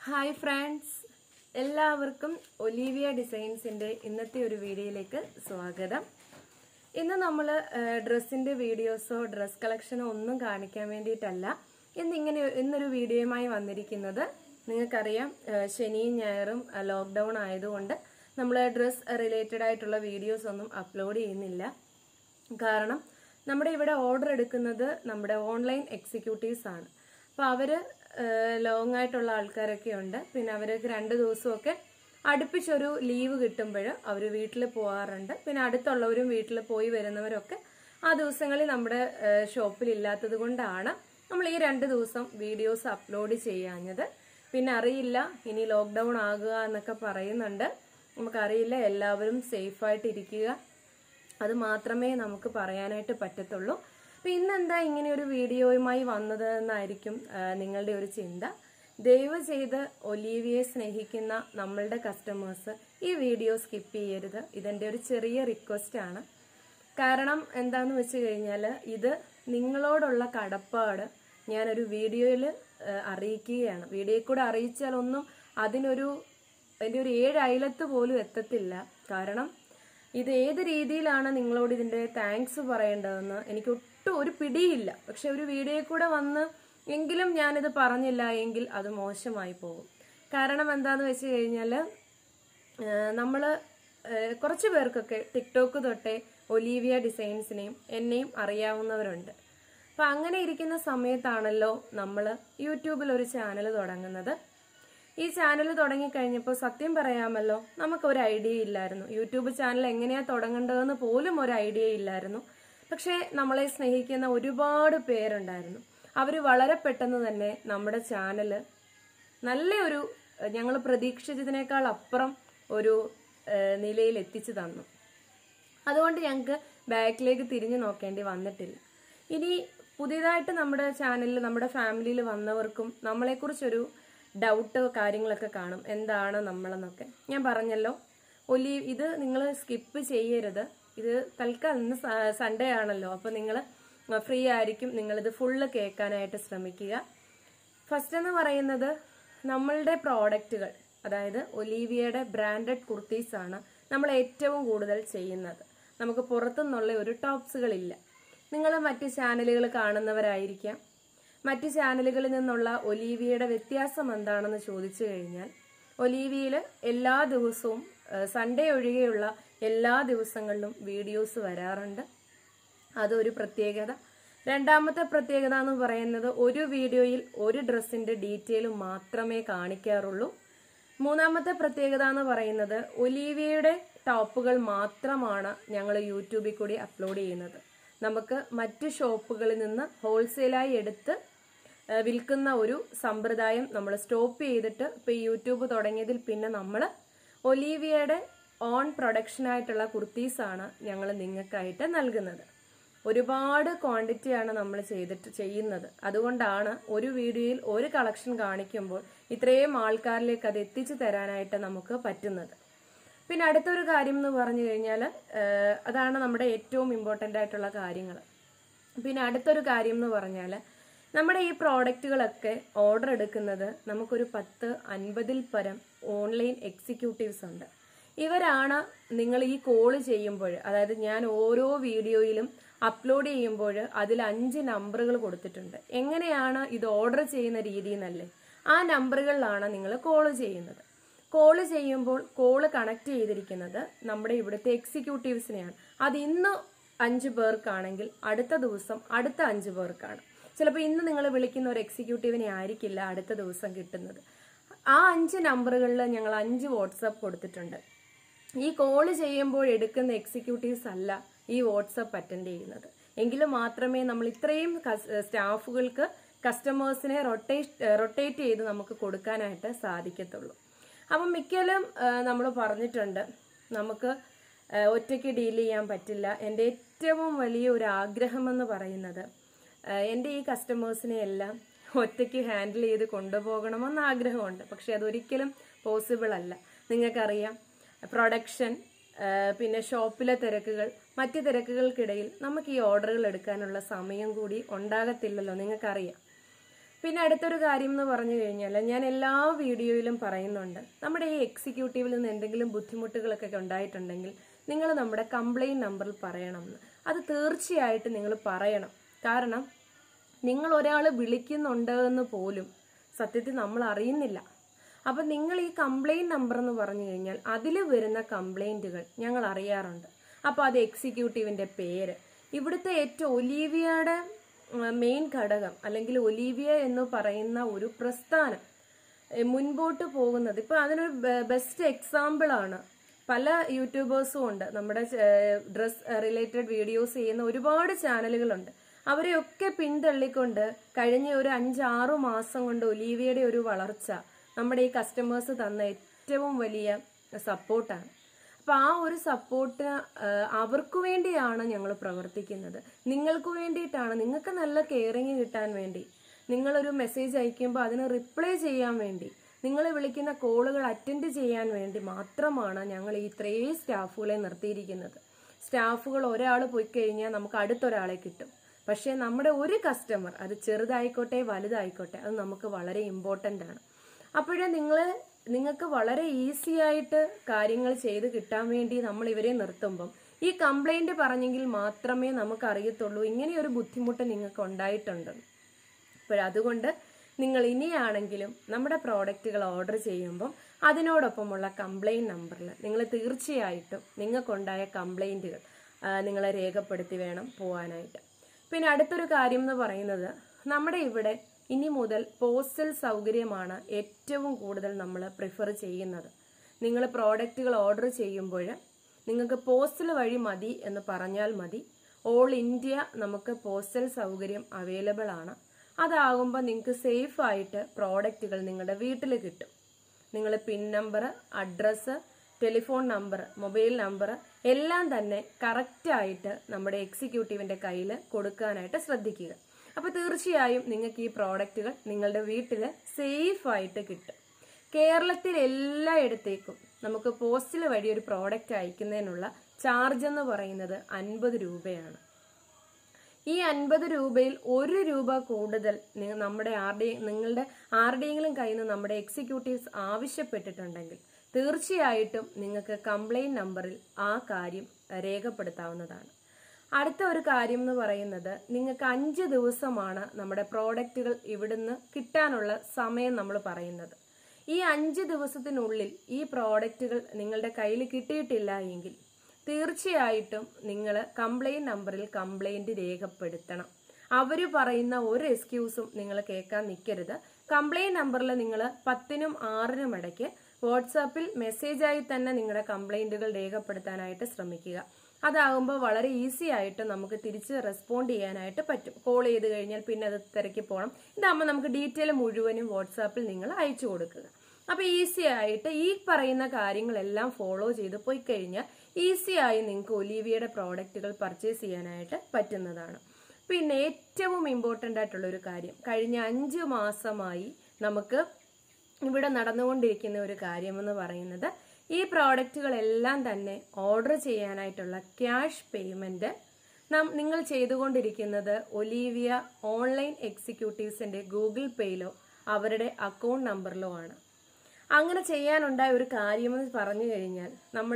hi friends എല്ലാവർക്കും ഒലീവിയ ഡിസൈൻസിന്റെ ഇന്നത്തെ ഒരു വീഡിയോയിലേക്ക് സ്വാഗതം ഇന്ന് നമ്മൾ ഡ്രസ്സിന്റെ വീഡിയോസോ ഡ്രസ് കളക്ഷനോ ഒന്നും കാണിക്കാൻ വേണ്ടിയിട്ടല്ല ഇന്ന് ഇങ്ങനെ ഇന്നൊരു വീഡിയോയുമായി വന്നിരിക്കുന്നത് നിങ്ങൾക്കറിയാം ഏഹ് ശനിയും ഞായറും ലോക്ക്ഡൗൺ ആയതുകൊണ്ട് നമ്മൾ ഡ്രസ് റിലേറ്റഡ് ആയിട്ടുള്ള വീഡിയോസ് ഒന്നും അപ്ലോഡ് ചെയ്യുന്നില്ല കാരണം നമ്മുടെ ഇവിടെ ഓർഡർ എടുക്കുന്നത് നമ്മുടെ ഓൺലൈൻ എക്സിക്യൂട്ടീവ്സ് ആണ് അപ്പോൾ അവര് ലോങ് ആയിട്ടുള്ള ആൾക്കാരൊക്കെ ഉണ്ട് പിന്നെ അവർക്ക് രണ്ട് ദിവസമൊക്കെ അടുപ്പിച്ചൊരു ലീവ് കിട്ടുമ്പോൾ അവർ വീട്ടിൽ പോകാറുണ്ട് പിന്നെ അടുത്തുള്ളവരും വീട്ടിൽ പോയി വരുന്നവരൊക്കെ ആ ദിവസങ്ങളിൽ നമ്മുടെ ഷോപ്പിൽ ഇല്ലാത്തത് കൊണ്ടാണ് നമ്മൾ ഈ രണ്ട് ദിവസം വീഡിയോസ് അപ്ലോഡ് ചെയ്യാഞ്ഞത് പിന്നെ അറിയില്ല ഇനി ലോക്ക്ഡൗൺ ആകുക എന്നൊക്കെ പറയുന്നുണ്ട് നമുക്കറിയില്ല എല്ലാവരും സേഫായിട്ട് ഇരിക്കുക അത് മാത്രമേ നമുക്ക് പറയാനായിട്ട് പറ്റത്തുള്ളൂ അപ്പൊ ഇന്നെന്താ ഇങ്ങനെ ഒരു വീഡിയോയുമായി വന്നത് എന്നായിരിക്കും ആ, നിങ്ങളുടെ ഒരു ചിന്ത ദയവ് ചെയ്ത് ഒലീവിയെ സ്നേഹിക്കുന്ന നമ്മളുടെ കസ്റ്റമേഴ്സ് ഈ വീഡിയോ സ്കിപ്പ് ചെയ്യരുത് ഇതെന്റെ ഒരു ചെറിയ റിക്വസ്റ്റ് ആണ് കാരണം എന്താന്ന് വെച്ച് കഴിഞ്ഞാൽ ഇത് നിങ്ങളോടുള്ള കടപ്പാട് ഞാനൊരു വീഡിയോയിൽ അറിയിക്കുകയാണ് വീഡിയോയിൽ കൂടെ അറിയിച്ചാലൊന്നും അതിനൊരു അതിന്റെ ഒരു ഏഴ് അയലത്ത് പോലും എത്തത്തില്ല കാരണം ഇത് ഏത് രീതിയിലാണ് നിങ്ങളോട് ഇതിന്റെ താങ്ക്സ് പറയേണ്ടതെന്ന് എനിക്ക് ഒട്ടും ഒരു പിടിയില്ല പക്ഷെ ഒരു വീഡിയോയിൽ കൂടെ വന്ന് എങ്കിലും ഞാനിത് പറഞ്ഞില്ല എങ്കിൽ അത് മോശമായി പോകും കാരണം എന്താന്ന് വെച്ച് കഴിഞ്ഞാൽ നമ്മൾ കുറച്ച് പേർക്കൊക്കെ ടിക്ടോക്ക് തൊട്ടേ ഒലീവിയ ഡിസൈൻസിനെയും എന്നെയും അറിയാവുന്നവരുണ്ട് അപ്പൊ അങ്ങനെ ഇരിക്കുന്ന സമയത്താണല്ലോ നമ്മൾ യൂട്യൂബിൽ ഒരു ചാനൽ തുടങ്ങുന്നത് ഈ ചാനൽ തുടങ്ങിക്കഴിഞ്ഞപ്പോൾ സത്യം പറയാമല്ലോ നമുക്ക് ഒരു ഐഡിയ ഇല്ലായിരുന്നു യൂട്യൂബ് ചാനൽ എങ്ങനെയാ തുടങ്ങേണ്ടതെന്ന് പോലും ഒരു ഐഡിയ ഇല്ലായിരുന്നു പക്ഷേ നമ്മളെ സ്നേഹിക്കുന്ന ഒരുപാട് പേരുണ്ടായിരുന്നു അവർ വളരെ പെട്ടെന്ന് തന്നെ നമ്മുടെ ചാനൽ നല്ല ഒരു ഞങ്ങൾ പ്രതീക്ഷിച്ചതിനേക്കാൾ അപ്പുറം ഒരു ഏഹ്, നിലയിൽ എത്തിച്ചു തന്നു അതുകൊണ്ട് ഞങ്ങൾക്ക് ബാക്കിലേക്ക് തിരിഞ്ഞു നോക്കേണ്ടി വന്നിട്ടില്ല ഇനി പുതിയതായിട്ട് നമ്മുടെ ചാനലിൽ നമ്മുടെ ഫാമിലിയിൽ വന്നവർക്കും നമ്മളെക്കുറിച്ചൊരു ഡൗട്ട് കാര്യങ്ങളൊക്കെ കാണും എന്താണ് നമ്മളെന്നൊക്കെ ഞാൻ പറഞ്ഞല്ലോ ഒലി ഇത് നിങ്ങൾ സ്കിപ്പ് ചെയ്യരുത് ഇത് തൽക്കാലം ഇന്ന് സ- സൺഡേ ആണല്ലോ അപ്പൊ നിങ്ങൾ ഫ്രീ ആയിരിക്കും നിങ്ങളിത് ഫുള്ള് കേൾക്കാനായിട്ട് ശ്രമിക്കുക ഫസ്റ്റ് എന്ന് പറയുന്നത് നമ്മളുടെ പ്രോഡക്റ്റുകൾ അതായത് ഒലീവിയയുടെ ബ്രാൻഡഡ് കുർത്തീസ് ആണ് നമ്മൾ ഏറ്റവും കൂടുതൽ ചെയ്യുന്നത് നമുക്ക് പുറത്തുനിന്നുള്ള ഒരു ടോപ്സുകളില്ല നിങ്ങൾ മറ്റ് ചാനലുകൾ കാണുന്നവരായിരിക്കാം മറ്റ് ചാനലുകളിൽ നിന്നുള്ള ഒലീവിയയുടെ വ്യത്യാസം എന്താണെന്ന് ചോദിച്ചു കഴിഞ്ഞാൽ ഒലീവിയയിൽ എല്ലാ ദിവസവും സൺഡേ ഒഴികെയുള്ള എല്ലാ ദിവസങ്ങളിലും വീഡിയോസ് വരാറുണ്ട് അതൊരു പ്രത്യേകത രണ്ടാമത്തെ പ്രത്യേകത എന്ന് പറയുന്നത് ഒരു വീഡിയോയിൽ ഒരു ഡ്രസ്സിന്റെ ഡീറ്റെയിൽ മാത്രമേ കാണിക്കാറുള്ളൂ മൂന്നാമത്തെ പ്രത്യേകത എന്ന് പറയുന്നത് ഒലീവിയയുടെ ടോപ്പുകൾ മാത്രമാണ് ഞങ്ങൾ യൂട്യൂബിൽ കൂടി അപ്ലോഡ് ചെയ്യുന്നത് നമുക്ക് മറ്റ് ഷോപ്പുകളിൽ നിന്ന് ഹോൾസെയിലായി എടുത്ത് ഏഹ് വിൽക്കുന്ന ഒരു സമ്പ്രദായം നമ്മൾ സ്റ്റോപ്പ് ചെയ്തിട്ട് ഇപ്പൊ ഈ യൂട്യൂബ് തുടങ്ങിയതിൽ പിന്നെ നമ്മൾ ഒലീവിയയുടെ ഓൺ പ്രൊഡക്ഷനായിട്ടുള്ള കുർത്തീസാണ് ഞങ്ങൾ നിങ്ങൾക്കായിട്ട് നൽകുന്നത് ഒരുപാട് ക്വാണ്ടിറ്റിയാണ് നമ്മൾ ചെയ്തിട്ട് ചെയ്യുന്നത് അതുകൊണ്ടാണ് ഒരു വീഡിയോയിൽ ഒരു കളക്ഷൻ കാണിക്കുമ്പോൾ ഇത്രയും ആൾക്കാരിലേക്ക് അത് എത്തിച്ചു തരാനായിട്ട് നമുക്ക് പറ്റുന്നത് പിന്നെ അടുത്തൊരു കാര്യം എന്ന് പറഞ്ഞു കഴിഞ്ഞാൽ അതാണ് നമ്മുടെ ഏറ്റവും ഇമ്പോർട്ടൻ്റ് ആയിട്ടുള്ള കാര്യങ്ങൾ പിന്നെ അടുത്തൊരു കാര്യം എന്ന് പറഞ്ഞാൽ നമ്മുടെ ഈ പ്രോഡക്റ്റുകളൊക്കെ ഓർഡർ എടുക്കുന്നത് നമുക്കൊരു പത്ത് അൻപതിൽ പരം ഓൺലൈൻ എക്സിക്യൂട്ടീവ്സ് ഉണ്ട് ഇവരാണ് നിങ്ങൾ ഈ കോള് ചെയ്യുമ്പോൾ അതായത് ഞാൻ ഓരോ വീഡിയോയിലും അപ്ലോഡ് ചെയ്യുമ്പോൾ അതിൽ അഞ്ച് നമ്പറുകൾ കൊടുത്തിട്ടുണ്ട് എങ്ങനെയാണ് ഇത് ഓർഡർ ചെയ്യുന്ന രീതി എന്നല്ലേ ആ നമ്പറുകളിലാണ് നിങ്ങൾ കോള് ചെയ്യുന്നത് കോള് ചെയ്യുമ്പോൾ കോള് കണക്ട് ചെയ്തിരിക്കുന്നത് നമ്മുടെ ഇവിടുത്തെ എക്സിക്യൂട്ടീവ്സിനെയാണ് അത് ഇന്ന് അഞ്ച് പേർക്കാണെങ്കിൽ അടുത്ത ദിവസം അടുത്ത അഞ്ച് പേർക്കാണ് ചിലപ്പോൾ ഇന്ന് നിങ്ങൾ വിളിക്കുന്ന ഒരു എക്സിക്യൂട്ടീവിനെ ആയിരിക്കില്ല അടുത്ത ദിവസം കിട്ടുന്നത് ആ അഞ്ച് നമ്പറുകളിൽ ഞങ്ങൾ അഞ്ച് വാട്സപ്പ് കൊടുത്തിട്ടുണ്ട് ഈ കോള് ചെയ്യുമ്പോൾ എടുക്കുന്ന എക്സിക്യൂട്ടീവ്സ് അല്ല ഈ വാട്സപ്പ് അറ്റൻഡ് ചെയ്യുന്നത് എങ്കിലും മാത്രമേ നമ്മൾ ഇത്രയും കസ്- സ്റ്റാഫുകൾക്ക് കസ്റ്റമേഴ്സിനെ റൊട്ടേറ്റ് റൊട്ടേറ്റ് ചെയ്ത് നമുക്ക് കൊടുക്കാനായിട്ട് സാധിക്കത്തുള്ളൂ അപ്പം മിക്കലും നമ്മൾ പറഞ്ഞിട്ടുണ്ട് നമുക്ക് ആ, ഒറ്റയ്ക്ക് ഡീൽ ചെയ്യാൻ പറ്റില്ല എൻ്റെ ഏറ്റവും വലിയ ഒരു ആഗ്രഹമെന്ന് പറയുന്നത് ആ, എൻ്റെ ഈ കസ്റ്റമേഴ്സിനെ എല്ലാം ഒറ്റയ്ക്ക് ഹാൻഡിൽ ചെയ്ത് കൊണ്ടുപോകണമെന്ന് ആഗ്രഹമുണ്ട് പക്ഷെ അതൊരിക്കലും പോസിബിൾ അല്ല നിങ്ങൾക്കറിയാം പ്രൊഡക്ഷൻ പിന്നെ ഷോപ്പിലെ തിരക്കുകൾ മറ്റ് തിരക്കുകൾക്കിടയിൽ നമുക്ക് ഈ ഓർഡറുകൾ എടുക്കാനുള്ള സമയം കൂടി ഉണ്ടാകത്തില്ലല്ലോ നിങ്ങൾക്കറിയാം പിന്നെ അടുത്തൊരു കാര്യം എന്ന് പറഞ്ഞു കഴിഞ്ഞാൽ ഞാൻ എല്ലാ വീഡിയോയിലും പറയുന്നുണ്ട് നമ്മുടെ ഈ എക്സിക്യൂട്ടീവിൽ നിന്ന് എന്തെങ്കിലും ബുദ്ധിമുട്ടുകളൊക്കെ ഉണ്ടായിട്ടുണ്ടെങ്കിൽ നിങ്ങൾ നമ്മുടെ കംപ്ലൈൻറ്റ് നമ്പറിൽ പറയണം എന്ന് അത് തീർച്ചയായിട്ടും നിങ്ങൾ പറയണം കാരണം നിങ്ങൾ ഒരാൾ വിളിക്കുന്നുണ്ട് എന്ന് പോലും സത്യത്തിൽ നമ്മൾ അറിയുന്നില്ല അപ്പം നിങ്ങൾ ഈ കംപ്ലൈൻറ്റ് നമ്പർ എന്ന് പറഞ്ഞു കഴിഞ്ഞാൽ അതിൽ വരുന്ന കംപ്ലൈൻറ്റുകൾ ഞങ്ങൾ അറിയാറുണ്ട് അപ്പോൾ അത് എക്സിക്യൂട്ടീവിൻ്റെ പേര് ഇവിടുത്തെ ഏറ്റവും ഒലീവിയയുടെ മെയിൻ ഘടകം അല്ലെങ്കിൽ ഒലീവിയ എന്ന് പറയുന്ന ഒരു പ്രസ്ഥാനം എ, മുൻപോട്ട് പോകുന്നത് ഇപ്പൊ അതിനൊരു ബെസ്റ്റ് എക്സാമ്പിൾ ആണ് പല യൂട്യൂബേഴ്സും ഉണ്ട് നമ്മുടെ ഡ്രസ് റിലേറ്റഡ് വീഡിയോസ് ചെയ്യുന്ന ഒരുപാട് ചാനലുകളുണ്ട് അവരെയൊക്കെ പിന്തള്ളിക്കൊണ്ട് കഴിഞ്ഞ ഒരു അഞ്ചാറു മാസം കൊണ്ട് ഒലീവിയയുടെ ഒരു വളർച്ച നമ്മുടെ ഈ കസ്റ്റമേഴ്സ് തന്ന ഏറ്റവും വലിയ സപ്പോർട്ടാണ് അപ്പൊ ആ ഒരു സപ്പോർട്ട് അവർക്ക് വേണ്ടിയാണ് ഞങ്ങൾ പ്രവർത്തിക്കുന്നത് നിങ്ങൾക്ക് വേണ്ടിയിട്ടാണ് നിങ്ങൾക്ക് നല്ല കെയറിങ് കിട്ടാൻ വേണ്ടി നിങ്ങളൊരു മെസ്സേജ് അയക്കുമ്പോൾ അതിന് റിപ്ലൈ ചെയ്യാൻ വേണ്ടി നിങ്ങൾ വിളിക്കുന്ന കോളുകൾ അറ്റൻഡ് ചെയ്യാൻ വേണ്ടി മാത്രമാണ് ഞങ്ങൾ ഈ ഇത്രയും സ്റ്റാഫുകളെ നിർത്തിയിരിക്കുന്നത് സ്റ്റാഫുകൾ ഒരാൾ പോയി കഴിഞ്ഞാൽ നമുക്ക് അടുത്തൊരാളെ കിട്ടും പക്ഷേ നമ്മുടെ ഒരു കസ്റ്റമർ അത് ചെറുതായിക്കോട്ടെ വലുതായിക്കോട്ടെ അത് നമുക്ക് വളരെ ഇമ്പോർട്ടൻ്റ് ആണ് അപ്പോഴേ നിങ്ങൾ നിങ്ങൾക്ക് വളരെ ഈസി ആയിട്ട് കാര്യങ്ങൾ ചെയ്ത് കിട്ടാൻ വേണ്ടി നമ്മൾ ഇവരെ നിർത്തുമ്പം ഈ കംപ്ലൈന്റ് പറഞ്ഞെങ്കിൽ മാത്രമേ നമുക്ക് അറിയത്തുള്ളൂ ഇങ്ങനെയൊരു ബുദ്ധിമുട്ട് നിങ്ങൾക്ക് ഉണ്ടായിട്ടുണ്ടെന്ന് അപ്പോഴതുകൊണ്ട് നിങ്ങൾ ഇനിയാണെങ്കിലും നമ്മുടെ പ്രോഡക്റ്റുകൾ ഓർഡർ ചെയ്യുമ്പം അതിനോടൊപ്പമുള്ള കംപ്ലൈൻറ്റ് നമ്പറിൽ നിങ്ങൾ തീർച്ചയായിട്ടും നിങ്ങൾക്കുണ്ടായ കംപ്ലൈൻറ്റുകൾ നിങ്ങളെ രേഖപ്പെടുത്തി വേണം പോകാനായിട്ട് പിന്നെ അടുത്തൊരു കാര്യം എന്ന് പറയുന്നത് നമ്മുടെ ഇവിടെ ഇനി മുതൽ പോസ്റ്റൽ സൗകര്യമാണ് ഏറ്റവും കൂടുതൽ നമ്മൾ പ്രിഫർ ചെയ്യുന്നത് നിങ്ങൾ പ്രോഡക്റ്റുകൾ ഓർഡർ ചെയ്യുമ്പോൾ നിങ്ങൾക്ക് പോസ്റ്റൽ വഴി മതി എന്ന് പറഞ്ഞാൽ മതി ഓൾ ഇന്ത്യ നമുക്ക് പോസ്റ്റൽ സൗകര്യം അവൈലബിൾ ആണ് അതാകുമ്പോൾ നിങ്ങൾക്ക് സേഫ് ആയിട്ട് പ്രോഡക്റ്റുകൾ നിങ്ങളുടെ വീട്ടിൽ കിട്ടും നിങ്ങൾ pin number address telephone number mobile number എല്ലാം തന്നെ കറക്റ്റായിട്ട് നമ്മുടെ എക്സിക്യൂട്ടീവിന്റെ കയ്യിൽ കൊടുക്കാനായിട്ട് ശ്രദ്ധിക്കുക അപ്പോൾ തീർച്ചയായും നിങ്ങൾക്ക് ഈ പ്രോഡക്റ്റുകൾ നിങ്ങളുടെ വീട്ടിൽ സേഫ് ആയിട്ട് കിട്ടും കേരളത്തിൽ എല്ലായിടത്തേക്കും നമുക്ക് പോസ്റ്റിൽ വഴി ഒരു പ്രോഡക്റ്റ് അയക്കുന്നതിനുള്ള ചാർജ് എന്ന് പറയുന്നത് അൻപത് രൂപയാണ് ഈ അൻപത് രൂപയിൽ ഒരു രൂപ കൂടുതൽ നി- നമ്മുടെ ആരുടെയും നിങ്ങളുടെ ആരുടെയെങ്കിലും കയ്യിൽ നിന്ന് നമ്മുടെ എക്സിക്യൂട്ടീവ്സ് ആവശ്യപ്പെട്ടിട്ടുണ്ടെങ്കിൽ തീർച്ചയായിട്ടും നിങ്ങൾക്ക് കംപ്ലൈന്റ് നമ്പറിൽ ആ കാര്യം രേഖപ്പെടുത്താവുന്നതാണ് അടുത്ത ഒരു കാര്യം എന്ന് പറയുന്നത് നിങ്ങൾക്ക് അഞ്ച് ദിവസമാണ് നമ്മുടെ പ്രോഡക്റ്റുകൾ ഇവിടുന്ന് കിട്ടാനുള്ള സമയം നമ്മൾ പറയുന്നത് ഈ അഞ്ച് ദിവസത്തിനുള്ളിൽ ഈ പ്രോഡക്റ്റുകൾ നിങ്ങളുടെ കയ്യിൽ കിട്ടിയിട്ടില്ല എങ്കിൽ തീർച്ചയായിട്ടും നിങ്ങൾ കംപ്ലൈന്റ് നമ്പറിൽ കംപ്ലൈന്റ് രേഖപ്പെടുത്തണം അവർ പറയുന്ന ഒരു എക്സ്ക്യൂസും നിങ്ങൾ കേൾക്കാൻ നിൽക്കരുത് കംപ്ലൈന്റ് നമ്പറിൽ നിങ്ങൾ പത്തിനും ആറിനും ഇടയ്ക്ക് വാട്സാപ്പിൽ മെസ്സേജായി തന്നെ നിങ്ങളുടെ കംപ്ലൈന്റുകൾ രേഖപ്പെടുത്താനായിട്ട് ശ്രമിക്കുക അതാകുമ്പോൾ വളരെ ഈസി ആയിട്ട് നമുക്ക് തിരിച്ച് റെസ്പോണ്ട് ചെയ്യാനായിട്ട് പറ്റും കോൾ ചെയ്ത് കഴിഞ്ഞാൽ പിന്നെ അത് തിരക്കി പോകണം ഇതാകുമ്പോൾ നമുക്ക് ഡീറ്റെയിൽ മുഴുവനും വാട്സാപ്പിൽ നിങ്ങൾ അയച്ചു കൊടുക്കുക അപ്പൊ ഈസി ആയിട്ട് ഈ പറയുന്ന കാര്യങ്ങളെല്ലാം ഫോളോ ചെയ്ത് പോയി കഴിഞ്ഞാൽ ഈസി ആയി നിങ്ങൾക്ക് ഒലീവിയയുടെ പ്രോഡക്റ്റുകൾ പർച്ചേസ് ചെയ്യാനായിട്ട് പറ്റുന്നതാണ് പിന്നെ ഏറ്റവും ഇമ്പോർട്ടൻ്റ് ആയിട്ടുള്ള ഒരു കാര്യം കഴിഞ്ഞ അഞ്ച് മാസമായി നമുക്ക് ഇവിടെ നടന്നുകൊണ്ടിരിക്കുന്ന ഒരു കാര്യമെന്ന് പറയുന്നത് ഈ പ്രോഡക്റ്റുകളെല്ലാം തന്നെ ഓർഡർ ചെയ്യാനായിട്ടുള്ള ക്യാഷ് പേയ്മെന്റ് നാം നിങ്ങൾ ചെയ്തുകൊണ്ടിരിക്കുന്നത് ഒലീവിയ ഓൺലൈൻ എക്സിക്യൂട്ടീവ്സിന്റെ ഗൂഗിൾ പേയിലോ അവരുടെ അക്കൗണ്ട് നമ്പറിലോ ആണ് അങ്ങനെ ചെയ്യാനുണ്ടായ ഒരു കാര്യമെന്ന് പറഞ്ഞു കഴിഞ്ഞാൽ നമ്മൾ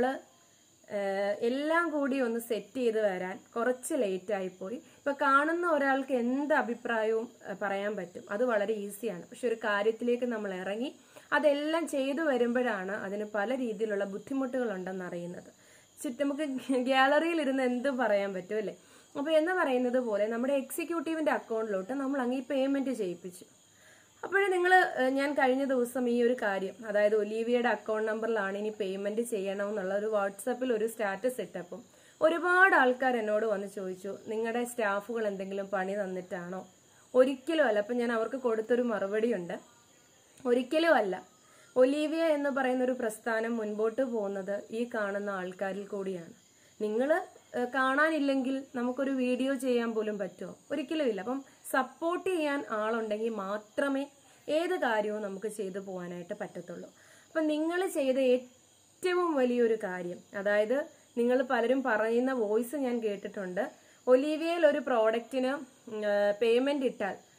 എല്ലാം കൂടി ഒന്ന് സെറ്റ് ചെയ്ത് വരാൻ കുറച്ച് ലേറ്റ് ആയിപ്പോയി ഇപ്പൊ കാണുന്ന ഒരാൾക്ക് എന്ത് അഭിപ്രായവും ഏഹ്, പറയാൻ പറ്റും അത് വളരെ ഈസിയാണ് പക്ഷെ ഒരു കാര്യത്തിലേക്ക് നമ്മൾ ഇറങ്ങി അതെല്ലാം ചെയ്തു വരുമ്പോഴാണ് അതിന് പല രീതിയിലുള്ള ബുദ്ധിമുട്ടുകൾ ഉണ്ടെന്ന് അറിയുന്നത് ചുറ്റും നമുക്ക് ഗ്യാലറിയിൽ ഇരുന്ന് എന്തും പറയാൻ പറ്റും അല്ലേ അപ്പൊ എന്ന് പറയുന്നത് പോലെ നമ്മുടെ എക്സിക്യൂട്ടീവിന്റെ അക്കൗണ്ടിലോട്ട് നമ്മൾ അങ്ങ് ഈ പേയ്മെന്റ് ചെയ്യിപ്പിച്ചു അപ്പോഴേ നിങ്ങൾ ഞാൻ കഴിഞ്ഞ ദിവസം ഈ ഒരു കാര്യം അതായത് ഒലീവിയയുടെ അക്കൗണ്ട് നമ്പറിലാണ് ഇനി പേയ്മെന്റ് ചെയ്യണം എന്നുള്ള ഒരു വാട്സാപ്പിൽ ഒരു സ്റ്റാറ്റസ് ഇട്ടപ്പം ഒരുപാട് ആൾക്കാർ എന്നോട് വന്ന് ചോദിച്ചു നിങ്ങളുടെ സ്റ്റാഫുകൾ എന്തെങ്കിലും പണി തന്നിട്ടാണോ ഒരിക്കലും അല്ല അപ്പം ഞാൻ അവർക്ക് കൊടുത്തൊരു മറുപടിയുണ്ട് ഒരിക്കലും അല്ല ഒലീവിയ എന്ന് പറയുന്ന ഒരു പ്രസ്ഥാനം മുൻപോട്ട് പോകുന്നത് ഈ കാണുന്ന ആൾക്കാരിൽ കൂടിയാണ് നിങ്ങൾ കാണാനില്ലെങ്കിൽ നമുക്കൊരു വീഡിയോ ചെയ്യാൻ പോലും പറ്റുമോ ഒരിക്കലും ഇല്ല അപ്പം സപ്പോർട്ട് ചെയ്യാൻ ആളുണ്ടെങ്കിൽ മാത്രമേ ഏത് കാര്യവും നമുക്ക് ചെയ്തു പോകാനായിട്ട് പറ്റത്തുള്ളൂ അപ്പം നിങ്ങൾ ചെയ്ത ഏറ്റവും വലിയൊരു കാര്യം അതായത് നിങ്ങൾ പലരും പറയുന്ന വോയിസ് ഞാൻ കേട്ടിട്ടുണ്ട് ഒലീവിയയിൽ ഒരു പ്രോഡക്റ്റിന് പേയ്മെന്റ് ഇട്ടാൽ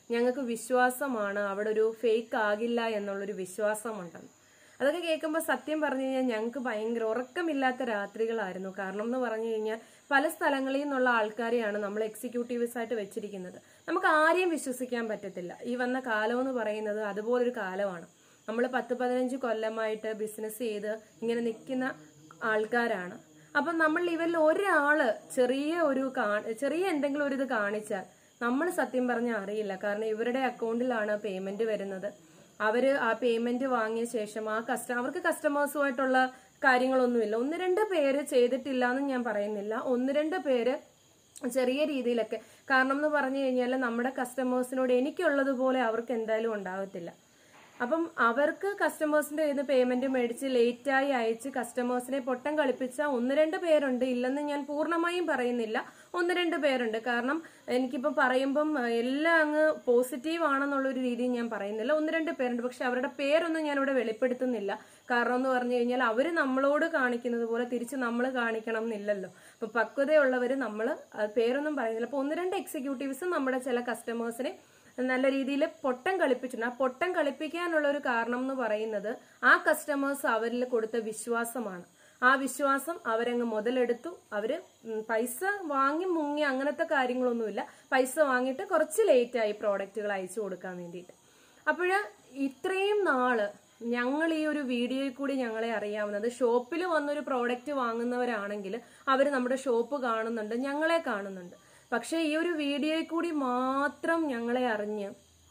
ഞങ്ങൾക്ക് വിശ്വാസമാണ് അവിടെ ഒരു ഫേക്ക് ആകില്ല എന്നുള്ളൊരു വിശ്വാസമുണ്ടെന്ന് അതൊക്കെ കേൾക്കുമ്പോൾ സത്യം പറഞ്ഞു കഴിഞ്ഞാൽ ഞങ്ങൾക്ക് ഭയങ്കര ഉറക്കമില്ലാത്ത രാത്രികളായിരുന്നു കാരണം എന്ന് പറഞ്ഞു കഴിഞ്ഞാൽ പല സ്ഥലങ്ങളിൽ നിന്നുള്ള ആൾക്കാരെയാണ് നമ്മൾ എക്സിക്യൂട്ടീവ്സ് ആയിട്ട് വെച്ചിരിക്കുന്നത് നമുക്ക് ആരെയും വിശ്വസിക്കാൻ പറ്റത്തില്ല ഈ വന്ന കാലം എന്ന് പറയുന്നത് അതുപോലൊരു കാലമാണ് നമ്മൾ പത്ത് പതിനഞ്ച് കൊല്ലമായിട്ട് ബിസിനസ് ചെയ്ത് ഇങ്ങനെ നിൽക്കുന്ന ആൾക്കാരാണ് അപ്പം നമ്മൾ ഇവരിൽ ഒരാള് ചെറിയ ഒരു കാ- ചെറിയ എന്തെങ്കിലും ഒരു ഇത് കാണിച്ചാൽ നമ്മൾ സത്യം പറഞ്ഞാൽ അറിയില്ല കാരണം ഇവരുടെ അക്കൗണ്ടിലാണ് പേയ്മെന്റ് വരുന്നത് അവര് ആ പേയ്മെന്റ് വാങ്ങിയ ശേഷം ആ കസ്റ്റ അവർക്ക് കസ്റ്റമേഴ്സുമായിട്ടുള്ള കാര്യങ്ങളൊന്നുമില്ല ഒന്ന് രണ്ട് പേര് ചെയ്തിട്ടില്ല എന്ന് ഞാൻ പറയുന്നില്ല ഒന്ന് രണ്ട് പേര് ചെറിയ രീതിയിലൊക്കെ കാരണം എന്ന് പറഞ്ഞു കഴിഞ്ഞാൽ നമ്മുടെ കസ്റ്റമേഴ്സിനോട് എനിക്കുള്ളതുപോലെ അവർക്ക് എന്തായാലും ഉണ്ടാകത്തില്ല അപ്പം അവർക്ക് കസ്റ്റമേഴ്സിന്റെ കയ്യിൽ നിന്ന് പേയ്മെന്റ് മേടിച്ച് ലേറ്റായി അയച്ച് കസ്റ്റമേഴ്സിനെ പൊട്ടം കളിപ്പിച്ച ഒന്ന് രണ്ട് പേരുണ്ട് ഇല്ലെന്ന് ഞാൻ പൂർണ്ണമായും പറയുന്നില്ല ഒന്ന് രണ്ട് പേരുണ്ട് കാരണം എനിക്കിപ്പം പറയുമ്പം ഏഹ്, എല്ലാം അങ്ങ് പോസിറ്റീവ് ആണെന്നുള്ള ഒരു രീതിയിൽ ഞാൻ പറയുന്നില്ല ഒന്ന് രണ്ട് പേരുണ്ട് പക്ഷെ അവരുടെ പേരൊന്നും ഞാൻ ഇവിടെ വെളിപ്പെടുത്തുന്നില്ല കാരണം എന്ന് പറഞ്ഞു കഴിഞ്ഞാൽ അവര് നമ്മളോട് കാണിക്കുന്നത് പോലെ തിരിച്ച് നമ്മൾ കാണിക്കണം എന്നില്ലല്ലോ അപ്പൊ പക്വതയുള്ളവർ നമ്മൾ പേരൊന്നും പറയുന്നില്ല അപ്പൊ ഒന്ന് രണ്ട് എക്സിക്യൂട്ടീവ്സും നമ്മുടെ ചില കസ്റ്റമേഴ്സിനെ നല്ല രീതിയിൽ പൊട്ടം കളിപ്പിച്ചിട്ടുണ്ട് ആ പൊട്ടം കളിപ്പിക്കാനുള്ള ഒരു കാരണം എന്ന് പറയുന്നത് ആ കസ്റ്റമേഴ്സ് അവരിൽ കൊടുത്ത വിശ്വാസമാണ് ആ വിശ്വാസം അവരങ്ങ് മുതലെടുത്തു അവര് ഉം, പൈസ വാങ്ങി മുങ്ങി അങ്ങനത്തെ കാര്യങ്ങളൊന്നുമില്ല പൈസ വാങ്ങിയിട്ട് കുറച്ച് ലേറ്റ് ആയി പ്രോഡക്റ്റുകൾ അയച്ചു കൊടുക്കാൻ വേണ്ടിയിട്ട് അപ്പോഴ് ഇത്രയും നാള് ഞങ്ങൾ ഈ ഒരു വീഡിയോയിൽ കൂടി ഞങ്ങളെ അറിയാവുന്നത് ഷോപ്പിൽ വന്നൊരു പ്രോഡക്റ്റ് വാങ്ങുന്നവരാണെങ്കിൽ അവർ നമ്മുടെ ഷോപ്പ് കാണുന്നുണ്ട് ഞങ്ങളെ കാണുന്നുണ്ട് പക്ഷേ ഈ ഒരു വീഡിയോയിൽ കൂടി മാത്രം ഞങ്ങളെ അറിഞ്ഞ്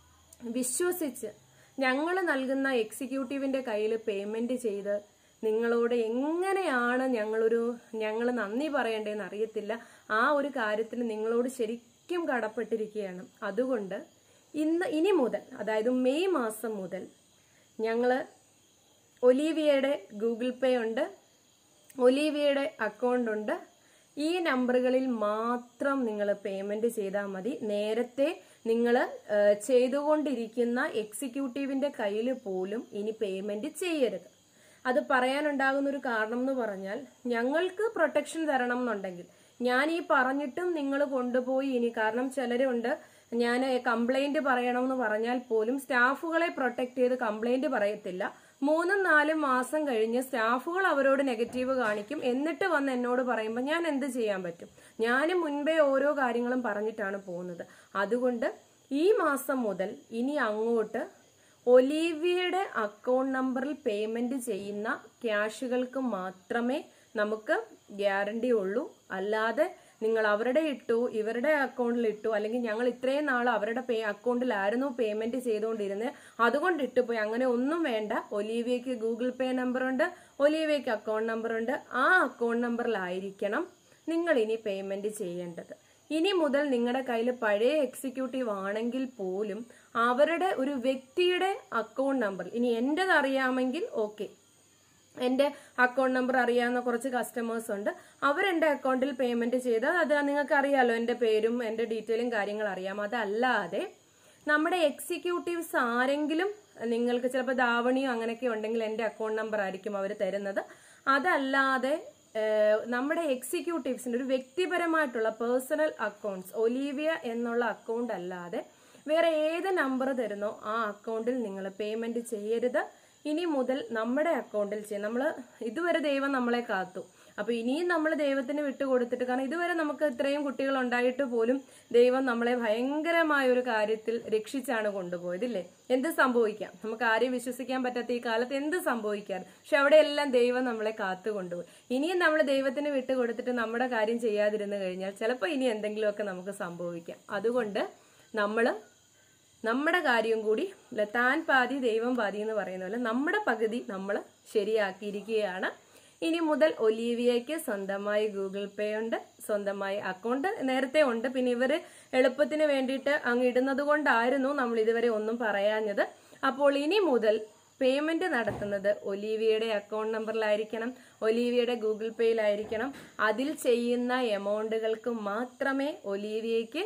വിശ്വസിച്ച് ഞങ്ങൾ നൽകുന്ന എക്സിക്യൂട്ടീവിന്റെ കയ്യിൽ പേയ്മെന്റ് ചെയ്ത് നിങ്ങളോട് എങ്ങനെയാണ് ഞങ്ങളൊരു ഞങ്ങൾ നന്ദി പറയേണ്ടതെന്ന് അറിയത്തില്ല ആ ഒരു കാര്യത്തിന് നിങ്ങളോട് ശരിക്കും കടപ്പെട്ടിരിക്കുകയാണ് അതുകൊണ്ട് ഇന്ന് ഇനി മുതൽ അതായത് മെയ് മാസം മുതൽ ഞങ്ങള് ഒലീവിയയുടെ ഗൂഗിൾ പേ ഉണ്ട് ഒലീവിയയുടെ അക്കൗണ്ട് ഉണ്ട് ഈ നമ്പറുകളിൽ മാത്രം നിങ്ങൾ പേയ്മെന്റ് ചെയ്താൽ മതി നേരത്തെ നിങ്ങൾ ചെയ്തുകൊണ്ടിരിക്കുന്ന എക്സിക്യൂട്ടീവിന്റെ കയ്യിൽ പോലും ഇനി പേയ്മെന്റ് ചെയ്യരുത് അത് പറയാനുണ്ടാകുന്ന ഒരു കാരണം എന്ന് പറഞ്ഞാൽ ഞങ്ങൾക്ക് പ്രൊട്ടക്ഷൻ തരണം എന്നുണ്ടെങ്കിൽ ഞാൻ ഈ പറഞ്ഞിട്ടും നിങ്ങൾ കൊണ്ടുപോയി ഇനി കാരണം ചിലരുണ്ട് ഞാൻ കംപ്ലൈന്റ് പറയണമെന്ന് പറഞ്ഞാൽ പോലും സ്റ്റാഫുകളെ പ്രൊട്ടക്ട് ചെയ്ത് കംപ്ലൈന്റ് പറയത്തില്ല മൂന്നും നാലും മാസം കഴിഞ്ഞ് സ്റ്റാഫുകൾ അവരോട് നെഗറ്റീവ് കാണിക്കും എന്നിട്ട് വന്ന് എന്നോട് പറയുമ്പോൾ ഞാൻ എന്ത് ചെയ്യാൻ പറ്റും ഞാൻ മുൻപേ ഓരോ കാര്യങ്ങളും പറഞ്ഞിട്ടാണ് പോകുന്നത് അതുകൊണ്ട് ഈ മാസം മുതൽ ഇനി അങ്ങോട്ട് ഒലീവിയയുടെ അക്കൗണ്ട് നമ്പറിൽ പേയ്മെന്റ് ചെയ്യുന്ന ക്യാഷുകൾക്ക് മാത്രമേ നമുക്ക് ഗ്യാരണ്ടി ഉള്ളൂ അല്ലാതെ നിങ്ങൾ അവരുടെ ഇട്ടു ഇവരുടെ അക്കൗണ്ടിൽ ഇട്ടു അല്ലെങ്കിൽ ഞങ്ങൾ ഇത്രയും നാൾ അവരുടെ പേ അക്കൗണ്ടിലായിരുന്നു പേയ്മെന്റ് ചെയ്തുകൊണ്ടിരുന്നത് അതുകൊണ്ട് ഇട്ടുപോയി അങ്ങനെ ഒന്നും വേണ്ട ഒലീവിയയ്ക്ക് ഗൂഗിൾ പേ നമ്പർ ഉണ്ട് ഒലീവിയയ്ക്ക് അക്കൗണ്ട് നമ്പർ ഉണ്ട് ആ അക്കൗണ്ട് നമ്പറിലായിരിക്കണം നിങ്ങൾ ഇനി പേയ്മെന്റ് ചെയ്യേണ്ടത് ഇനി മുതൽ നിങ്ങളുടെ കയ്യിൽ പഴയ എക്സിക്യൂട്ടീവ് ആണെങ്കിൽ പോലും അവരുടെ ഒരു വ്യക്തിയുടെ അക്കൗണ്ട് നമ്പർ ഇനി എന്റേത് അറിയാമെങ്കിൽ ഓക്കെ എന്റെ അക്കൗണ്ട് നമ്പർ അറിയാവുന്ന കുറച്ച് കസ്റ്റമേഴ്സ് ഉണ്ട് അവർ എന്റെ അക്കൗണ്ടിൽ പേയ്മെന്റ് ചെയ്താൽ അത് നിങ്ങൾക്ക് അറിയാലോ എന്റെ പേരും എന്റെ ഡീറ്റെയിലും കാര്യങ്ങൾ അറിയാം അതല്ലാതെ നമ്മുടെ എക്സിക്യൂട്ടീവ്സ് ആരെങ്കിലും നിങ്ങൾക്ക് ചിലപ്പോൾ ധാവണിയോ അങ്ങനെയൊക്കെ ഉണ്ടെങ്കിൽ എന്റെ അക്കൗണ്ട് നമ്പർ ആയിരിക്കും അവർ തരുന്നത് അതല്ലാതെ ഏഹ്, നമ്മുടെ എക്സിക്യൂട്ടീവ്സിന്റെ ഒരു വ്യക്തിപരമായിട്ടുള്ള പേഴ്സണൽ അക്കൗണ്ട്സ് ഒലീവിയ എന്നുള്ള അക്കൗണ്ട് അല്ലാതെ വേറെ ഏത് നമ്പർ തരുന്നോ ആ അക്കൗണ്ടിൽ നിങ്ങൾ പേയ്മെന്റ് ചെയ്യരുത് ഇനി മുതൽ നമ്മുടെ അക്കൗണ്ടിൽ ചെയ്യും നമ്മൾ ഇതുവരെ ദൈവം നമ്മളെ കാത്തു അപ്പൊ ഇനിയും നമ്മൾ ദൈവത്തിന് വിട്ടുകൊടുത്തിട്ട് കാരണം ഇതുവരെ നമുക്ക് ഇത്രയും കുട്ടികൾ ഉണ്ടായിട്ട് പോലും ദൈവം നമ്മളെ ഭയങ്കരമായ ഒരു കാര്യത്തിൽ രക്ഷിച്ചാണ് കൊണ്ടുപോയത് ഇല്ലേ എന്ത് സംഭവിക്കാം നമുക്ക് ആരെയും വിശ്വസിക്കാൻ പറ്റാത്ത ഈ കാലത്ത് എന്ത് സംഭവിക്കാം പക്ഷെ അവിടെയെല്ലാം ദൈവം നമ്മളെ കാത്തു കൊണ്ടുപോയി ഇനിയും നമ്മൾ ദൈവത്തിന് വിട്ടുകൊടുത്തിട്ട് നമ്മുടെ കാര്യം ചെയ്യാതിരുന്നു കഴിഞ്ഞാൽ ചിലപ്പോൾ ഇനി എന്തെങ്കിലുമൊക്കെ നമുക്ക് സംഭവിക്കാം അതുകൊണ്ട് നമ്മള് നമ്മുടെ കാര്യം കൂടി അല്ല, താൻ പാതി ദൈവം പാതി എന്ന് പറയുന്ന പോലെ നമ്മുടെ പകുതി നമ്മൾ ശരിയാക്കിയിരിക്കുകയാണ് ഇനി മുതൽ ഒലീവിയയ്ക്ക് സ്വന്തമായി ഗൂഗിൾ പേ ഉണ്ട് സ്വന്തമായി അക്കൗണ്ട് നേരത്തെ ഉണ്ട് പിന്നെ ഇവര് എളുപ്പത്തിന് വേണ്ടിയിട്ട് അങ്ങ് ഇടുന്നത് കൊണ്ടായിരുന്നു നമ്മൾ ഇതുവരെ ഒന്നും പറയാഞ്ഞത് അപ്പോൾ ഇനി മുതൽ പേയ്മെന്റ് നടത്തുന്നത് ഒലീവിയയുടെ അക്കൗണ്ട് നമ്പറിലായിരിക്കണം ഒലീവിയയുടെ ഗൂഗിൾ പേയിലായിരിക്കണം അതിൽ ചെയ്യുന്ന എമൗണ്ടുകൾക്ക് മാത്രമേ ഒലീവിയയ്ക്ക്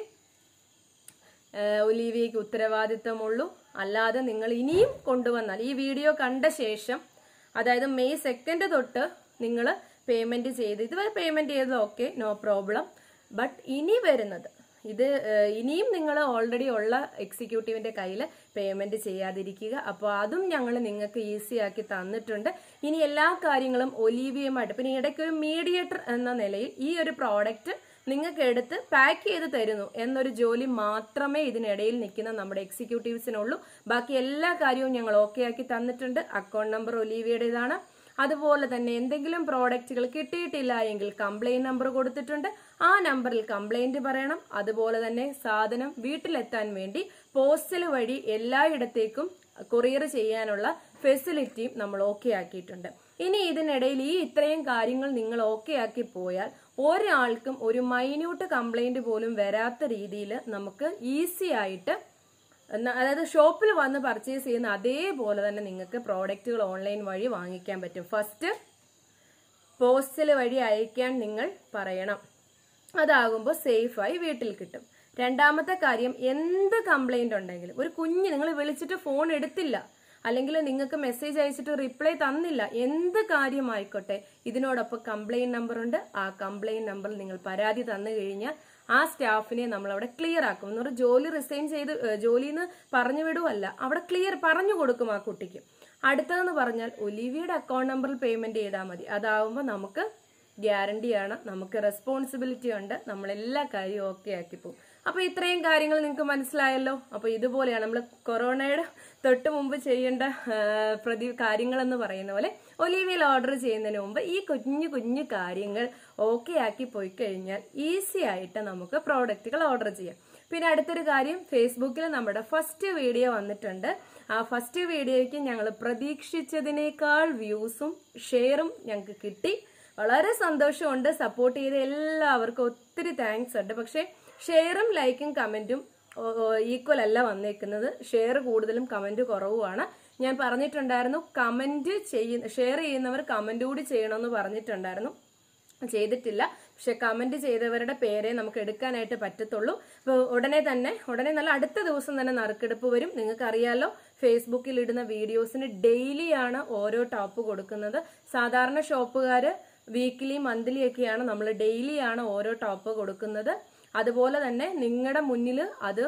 ഏഹ് ഒലീവിയയ്ക്ക് ഉത്തരവാദിത്തമുള്ളൂ അല്ലാതെ നിങ്ങൾ ഇനിയും കൊണ്ടുവന്നാൽ ഈ വീഡിയോ കണ്ട ശേഷം അതായത് മെയ് സെക്കൻഡ് തൊട്ട് നിങ്ങൾ പേയ്മെന്റ് ചെയ്ത് ഇതുവരെ പേയ്മെന്റ് ചെയ്തത് ഓക്കെ നോ പ്രോബ്ലം ബട്ട് ഇനി വരുന്നത് ഇത് ഏഹ്, ഇനിയും നിങ്ങൾ ഓൾറെഡി ഉള്ള എക്സിക്യൂട്ടീവിന്റെ കയ്യിൽ പേയ്മെന്റ് ചെയ്യാതിരിക്കുക അപ്പോൾ അതും ഞങ്ങൾ നിങ്ങൾക്ക് ഈസി ആക്കി തന്നിട്ടുണ്ട് ഇനി എല്ലാ കാര്യങ്ങളും ഒലീവിയമായിട്ട് പിന്നെ ഇടയ്ക്ക് ഒരു മീഡിയേറ്റർ എന്ന നിലയിൽ ഈ ഒരു പ്രോഡക്റ്റ് നിങ്ങൾക്ക് എടുത്ത് പാക്ക് ചെയ്ത് തരുന്നു എന്നൊരു ജോലി മാത്രമേ ഇതിനിടയിൽ നിൽക്കുന്ന നമ്മുടെ എക്സിക്യൂട്ടീവ്സിനുള്ളൂ ബാക്കി എല്ലാ കാര്യവും ഞങ്ങൾ ഓക്കെ ആക്കി തന്നിട്ടുണ്ട് അക്കൗണ്ട് നമ്പർ ഒലീവിയുടേതാണ് അതുപോലെ തന്നെ എന്തെങ്കിലും പ്രോഡക്റ്റുകൾ കിട്ടിയിട്ടില്ല എങ്കിൽ കംപ്ലൈന്റ് നമ്പർ കൊടുത്തിട്ടുണ്ട് ആ നമ്പറിൽ കംപ്ലൈന്റ് പറയണം അതുപോലെ തന്നെ സാധനം വീട്ടിലെത്താൻ വേണ്ടി പോസ്റ്റൽ വഴി എല്ലായിടത്തേക്കും കൊറിയർ ചെയ്യാനുള്ള ഫെസിലിറ്റിയും നമ്മൾ ഓക്കെ ആക്കിയിട്ടുണ്ട് ഇനി ഇതിനിടയിൽ ഈ ഇത്രയും കാര്യങ്ങൾ നിങ്ങൾ ഓക്കെ ആക്കി പോയാൽ ഒരാൾക്കും ഒരു മൈന്യൂട്ട് കംപ്ലൈന്റ് പോലും വരാത്ത രീതിയിൽ നമുക്ക് ഈസി ആയിട്ട് എന്നാ- അതായത് ഷോപ്പിൽ വന്ന് പർച്ചേസ് ചെയ്യുന്ന അതേപോലെ തന്നെ നിങ്ങൾക്ക് പ്രോഡക്റ്റുകൾ ഓൺലൈൻ വഴി വാങ്ങിക്കാൻ പറ്റും ഫസ്റ്റ് പോസ്റ്റൽ വഴി അയക്കാൻ നിങ്ങൾ പറയണം അതാകുമ്പോൾ സേഫായി വീട്ടിൽ കിട്ടും രണ്ടാമത്തെ കാര്യം എന്ത് കംപ്ലൈന്റ് ഉണ്ടെങ്കിലും ഒരു കുഞ്ഞ് നിങ്ങൾ വിളിച്ചിട്ട് ഫോൺ എടുത്തില്ല അല്ലെങ്കിൽ നിങ്ങൾക്ക് മെസ്സേജ് അയച്ചിട്ട് റിപ്ലൈ തന്നില്ല എന്ത് കാര്യമായിക്കോട്ടെ ഇതിനോടൊപ്പം കംപ്ലൈന്റ് നമ്പർ ഉണ്ട് ആ കംപ്ലൈന്റ് നമ്പറിൽ നിങ്ങൾ പരാതി തന്നു കഴിഞ്ഞാൽ ആ സ്റ്റാഫിനെ നമ്മൾ അവിടെ ക്ലിയർ ആക്കും എന്ന് പറഞ്ഞാൽ ജോലി റിസൈൻ ചെയ്ത് ഏഹ്, ജോലിന്ന് പറഞ്ഞു വിടുവല്ല അവിടെ ക്ലിയർ പറഞ്ഞു കൊടുക്കും ആ കുട്ടിക്ക് അടുത്തതെന്ന് പറഞ്ഞാൽ ഒലിവിയുടെ അക്കൗണ്ട് നമ്പറിൽ പേയ്മെന്റ് ചെയ്താൽ മതി അതാവുമ്പോൾ നമുക്ക് ഗ്യാരണ്ടിയാണ് നമുക്ക് റെസ്പോൺസിബിലിറ്റി ഉണ്ട് നമ്മൾ എല്ലാ കാര്യവും ഓക്കെ ആക്കി പോകും അപ്പൊ ഇത്രയും കാര്യങ്ങൾ നിങ്ങൾക്ക് മനസ്സിലായല്ലോ അപ്പൊ ഇതുപോലെയാണ് നമ്മൾ കൊറോണയുടെ തൊട്ട് മുമ്പ് ചെയ്യേണ്ട ആ, പ്രതി കാര്യങ്ങളെന്ന് പറയുന്ന പോലെ ഒലീവിയൽ ഓർഡർ ചെയ്യുന്നതിന് മുമ്പ് ഈ കുഞ്ഞു കുഞ്ഞു കാര്യങ്ങൾ ഓക്കെ ആക്കി പോയി കഴിഞ്ഞാൽ ഈസി ആയിട്ട് നമുക്ക് പ്രോഡക്റ്റുകൾ ഓർഡർ ചെയ്യാം പിന്നെ അടുത്തൊരു കാര്യം ഫേസ്ബുക്കിൽ നമ്മുടെ ഫസ്റ്റ് വീഡിയോ വന്നിട്ടുണ്ട് ആ ഫസ്റ്റ് വീഡിയോയ്ക്ക് ഞങ്ങൾ പ്രതീക്ഷിച്ചതിനേക്കാൾ വ്യൂസും ഷെയറും ഞങ്ങൾക്ക് കിട്ടി വളരെ സന്തോഷമുണ്ട് സപ്പോർട്ട് ചെയ്ത എല്ലാവർക്കും ഒത്തിരി താങ്ക്സ് ഉണ്ട് പക്ഷേ ഷെയറും ലൈക്കും കമന്റും ഈക്വൽ അല്ല വന്നേക്കുന്നത് ഷെയർ കൂടുതലും കമന്റ് കുറവുമാണ് ഞാൻ പറഞ്ഞിട്ടുണ്ടായിരുന്നു കമന്റ് ചെയ്യുന്ന ഷെയർ ചെയ്യുന്നവർ കമന്റ് കൂടി ചെയ്യണമെന്ന് പറഞ്ഞിട്ടുണ്ടായിരുന്നു ചെയ്തിട്ടില്ല പക്ഷെ കമന്റ് ചെയ്തവരുടെ പേരെ നമുക്ക് എടുക്കാനായിട്ട് പറ്റത്തുള്ളൂ അപ്പോൾ ഉടനെ തന്നെ ഉടനെ നല്ല അടുത്ത ദിവസം തന്നെ നറുക്കെടുപ്പ് വരും നിങ്ങൾക്ക് അറിയാലോ ഫേസ്ബുക്കിൽ ഇടുന്ന വീഡിയോസിന് ഡെയിലി ആണ് ഓരോ ടോപ്പ് കൊടുക്കുന്നത് സാധാരണ ഷോപ്പുകാര് വീക്ക്ലി മന്ത്ലി ഒക്കെയാണ് നമ്മൾ ഡെയിലി ആണ് ഓരോ ടോപ്പ് കൊടുക്കുന്നത് അതുപോലെ തന്നെ നിങ്ങളുടെ മുന്നിൽ അത്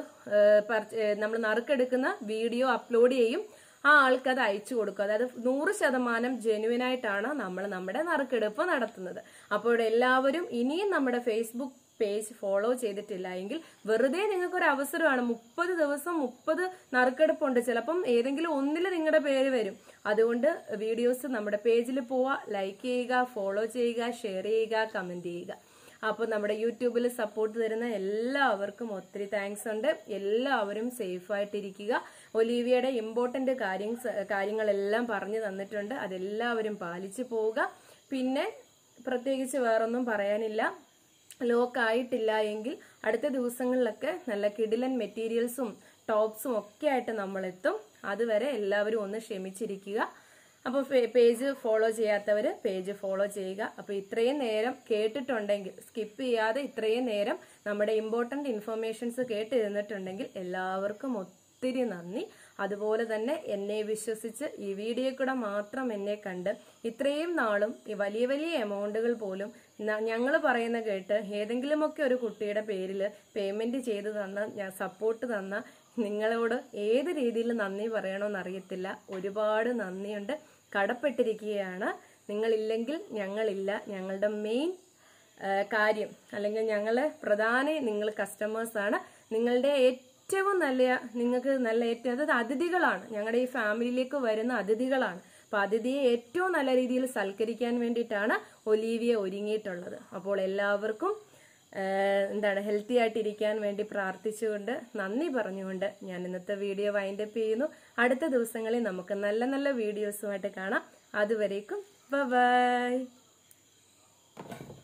നമ്മൾ നറുക്കെടുക്കുന്ന വീഡിയോ അപ്ലോഡ് ചെയ്യും ആ ആൾക്ക് അത് അയച്ചു കൊടുക്കും അതായത് നൂറ് ശതമാനം ജെനുവിൻ ആയിട്ടാണ് നമ്മൾ നമ്മുടെ നറുക്കെടുപ്പ് നടത്തുന്നത് അപ്പോൾ എല്ലാവരും ഇനിയും നമ്മുടെ ഫേസ്ബുക്ക് പേജ് ഫോളോ ചെയ്തിട്ടില്ല എങ്കിൽ വെറുതെ നിങ്ങൾക്ക് ഒരു അവസരമാണ് മുപ്പത് ദിവസം മുപ്പത് നറുക്കെടുപ്പുണ്ട് ചിലപ്പം ഏതെങ്കിലും ഒന്നിൽ നിങ്ങളുടെ പേര് വരും അതുകൊണ്ട് വീഡിയോസ് നമ്മുടെ പേജിൽ പോവുക ലൈക്ക് ചെയ്യുക ഫോളോ ചെയ്യുക ഷെയർ ചെയ്യുക കമന്റ് ചെയ്യുക അപ്പോൾ നമ്മുടെ യൂട്യൂബിൽ സപ്പോർട്ട് തരുന്ന എല്ലാവർക്കും ഒത്തിരി താങ്ക്സ് ഉണ്ട് എല്ലാവരും സേഫ് ആയിട്ടിരിക്കുക ഒലീവിയയുടെ ഇമ്പോർട്ടന്റ് കാര്യങ്ങൾ കാര്യങ്ങളെല്ലാം പറഞ്ഞു തന്നിട്ടുണ്ട് അതെല്ലാവരും പാലിച്ചു പോവുക പിന്നെ പ്രത്യേകിച്ച് വേറൊന്നും പറയാനില്ല ലോക്ക് ആയിട്ടില്ല എങ്കിൽ അടുത്ത ദിവസങ്ങളിലൊക്കെ നല്ല കിടിലൻ മെറ്റീരിയൽസും ടോപ്സും ഒക്കെ ആയിട്ട് നമ്മൾ എത്തും അതുവരെ എല്ലാവരും ഒന്ന് ക്ഷമിച്ചിരിക്കുക അപ്പോൾ പേജ് ഫോളോ ചെയ്യാത്തവർ പേജ് ഫോളോ ചെയ്യുക അപ്പോൾ ഇത്രയും നേരം കേട്ടിട്ടുണ്ടെങ്കിൽ സ്കിപ്പ് ചെയ്യാതെ ഇത്രയും നേരം നമ്മുടെ ഇമ്പോർട്ടൻ്റ് ഇൻഫർമേഷൻസ് കേട്ടിരുന്നിട്ടുണ്ടെങ്കിൽ എല്ലാവർക്കും ഒത്തിരി നന്ദി അതുപോലെ തന്നെ എന്നെ വിശ്വസിച്ച് ഈ വീഡിയോ കൂടെ മാത്രം എന്നെ കണ്ട് ഇത്രയും നാളും ഈ വലിയ വലിയ എമൗണ്ടുകൾ പോലും ഞങ്ങൾ പറയുന്ന കേട്ട് ഏതെങ്കിലുമൊക്കെ ഒരു കുട്ടിയുടെ പേരിൽ പേയ്മെന്റ് ചെയ്ത് തന്ന ഞാൻ സപ്പോർട്ട് തന്ന നിങ്ങളോട് ഏത് രീതിയിൽ നന്ദി പറയണമെന്ന് അറിയത്തില്ല ഒരുപാട് നന്ദിയുണ്ട് കടപ്പെട്ടിരിക്കുകയാണ് നിങ്ങളില്ലെങ്കിൽ ഞങ്ങളില്ല ഞങ്ങളുടെ മെയിൻ കാര്യം അല്ലെങ്കിൽ ഞങ്ങളെ പ്രധാന നിങ്ങൾ കസ്റ്റമേഴ്സാണ് നിങ്ങളുടെ ഏറ്റവും നല്ല നിങ്ങൾക്ക് നല്ല ഏറ്റവും അതായത് അതിഥികളാണ് ഞങ്ങളുടെ ഈ ഫാമിലിയിലേക്ക് വരുന്ന അതിഥികളാണ് അപ്പൊ അതിഥിയെ ഏറ്റവും നല്ല രീതിയിൽ സൽക്കരിക്കാൻ വേണ്ടിയിട്ടാണ് ഒലീവിയ ഒരുങ്ങിയിട്ടുള്ളത് അപ്പോൾ എല്ലാവർക്കും ഏഹ്, എന്താണ് ഹെൽത്തി ആയിട്ടിരിക്കാൻ വേണ്ടി പ്രാർത്ഥിച്ചുകൊണ്ട് നന്ദി പറഞ്ഞുകൊണ്ട് ഞാൻ ഇന്നത്തെ വീഡിയോ വൈൻഡപ്പ് ചെയ്യുന്നു അടുത്ത ദിവസങ്ങളിൽ നമുക്ക് നല്ല നല്ല വീഡിയോസുമായിട്ട് കാണാം അതുവരേക്കും ബൈ